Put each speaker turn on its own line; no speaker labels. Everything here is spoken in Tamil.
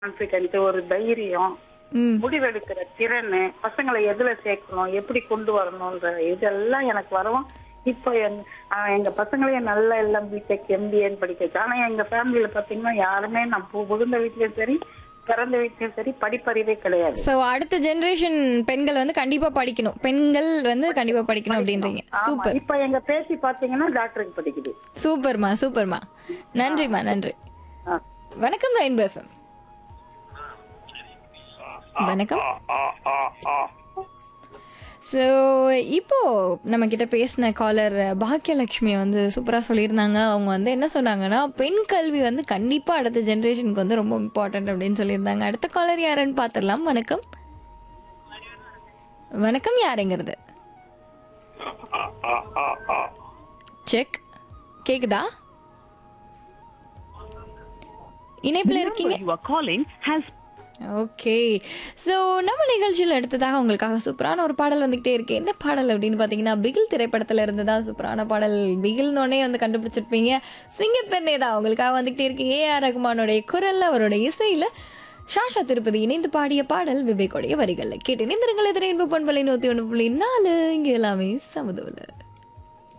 கான்பிடென்ட் ஒரு தைரியம்
ம்
முடிவெடுக்கிற திறன் பசங்களை எதுல சேர்க்கணும் எப்படி கொண்டு வரணும்ன்ற இதெல்லாம் எனக்கு வரவும் இப்போ எங்க ஆஹ் எங்க பசங்களையும் நல்ல எல்லாம் பிடெக் எம்பிஏன்னு படிக்க வச்சு ஆனா எங்க ஃபேமிலியில பாத்தீங்கன்னா யாருமே நான் பு- புகுந்த வீட்லயும் சரி பிறந்த வீட்லயும் சரி படிப்பறிவே கிடையாது
சோ அடுத்த ஜெனரேஷன் பெண்கள் வந்து கண்டிப்பா படிக்கணும் பெண்கள் வந்து கண்டிப்பா படிக்கணும் அப்படின்றீங்க
ஆமா
சூப்பர்
இப்ப எங்க பேத்தி பாத்தீங்கன்னா டாக்டருக்கு படிக்குது
சூப்பர்மா சூப்பர்மா நன்றிமா நன்றி
ஆ.
வணக்கம் ரெயின்போ எஃப்எம் வணக்கம் ஸோ இப்போ நம்ம கிட்ட பேசின காலர் பாக்கியலட்சுமி வந்து சூப்பராக சொல்லியிருந்தாங்க அவங்க வந்து என்ன சொன்னாங்கன்னா பெண் கல்வி வந்து கண்டிப்பாக அடுத்த ஜென்ரேஷனுக்கு வந்து ரொம்ப இம்பார்ட்டன்ட் அப்படின்னு சொல்லியிருந்தாங்க அடுத்த காலர் யாருன்னு பார்த்துடலாம் வணக்கம் வணக்கம் யாருங்கிறது செக் கேக்குதா இணைப்பில் இருக்கீங்க
you are calling has
okay so நம்ம நிகழ்ச்சியில் அடுத்ததாக உங்களுக்காக சூப்பரான ஒரு பாடல் வந்துகிட்டே இருக்கு என்ன பாடல் அப்படின்னு பார்த்தீங்கன்னா பிகில் திரைப்படத்தில் இருந்து தான் சூப்பரான பாடல் பிகில்னோடனே வந்து கண்டுபிடிச்சிருப்பீங்க சிங்கப்பெண்ணே தான் உங்களுக்காக வந்துகிட்டே இருக்கு ஏஆர் ரகுமானோடைய குரல் அவருடைய இசையில் ஷாஷா திருப்பதி இணைந்து பாடிய பாடல் விவேக்கோடைய வரிகளில் கேட்டு இணைந்திருங்கள் எதிரே இன்பு பண்பலை நூற்றி ஒன்று புள்ளி நாலு இங்கே எல்லாமே சமதுவில்